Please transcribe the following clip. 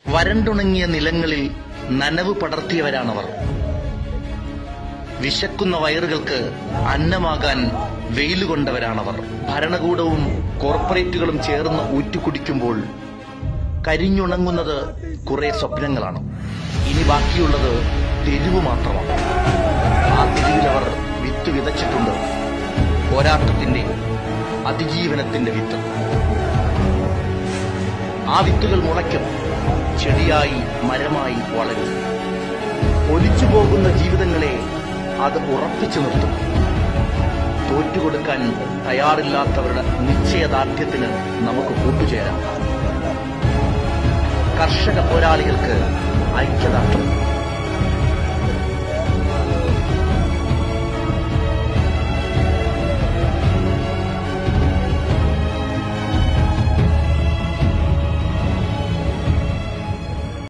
വരണ്ടുണങ്ങിയ നിലങ്ങളിൽ നനവ് പടർത്തിയവരാണവർ വിശക്കുന്ന വയറുകൾക്ക് അന്നമാകാൻ വെയിലുകൊണ്ടവരാണവർ ഭരണകൂടവും കോർപ്പറേറ്റുകളും ചേർന്ന് ഊറ്റുകുടിക്കുമ്പോൾ കരിഞ്ഞുണങ്ങുന്നത് കുറെ സ്വപ്നങ്ങളാണ് ഇനി ബാക്കിയുള്ളത് തെരുവ് മാത്രമാണ് ആ തെരുവിലവർ വിത്ത് വിതച്ചിട്ടുണ്ട് പോരാട്ടത്തിന്റെ അതിജീവനത്തിന്റെ വിത്ത് ആ വിത്തുകൾ മുളയ്ക്കും ചെടിയായി മരമായി വളരും ഒലിച്ചു പോകുന്ന ജീവിതങ്ങളെ അത് ഉറപ്പിച്ചു നിർത്തും തോറ്റുകൊടുക്കാൻ തയ്യാറില്ലാത്തവരുടെ നിശ്ചയദാർഢ്യത്തിന് നമുക്ക് കൂട്ടുചേരാം കർഷക പോരാളികൾക്ക് ഐക്യദാർഢ്യം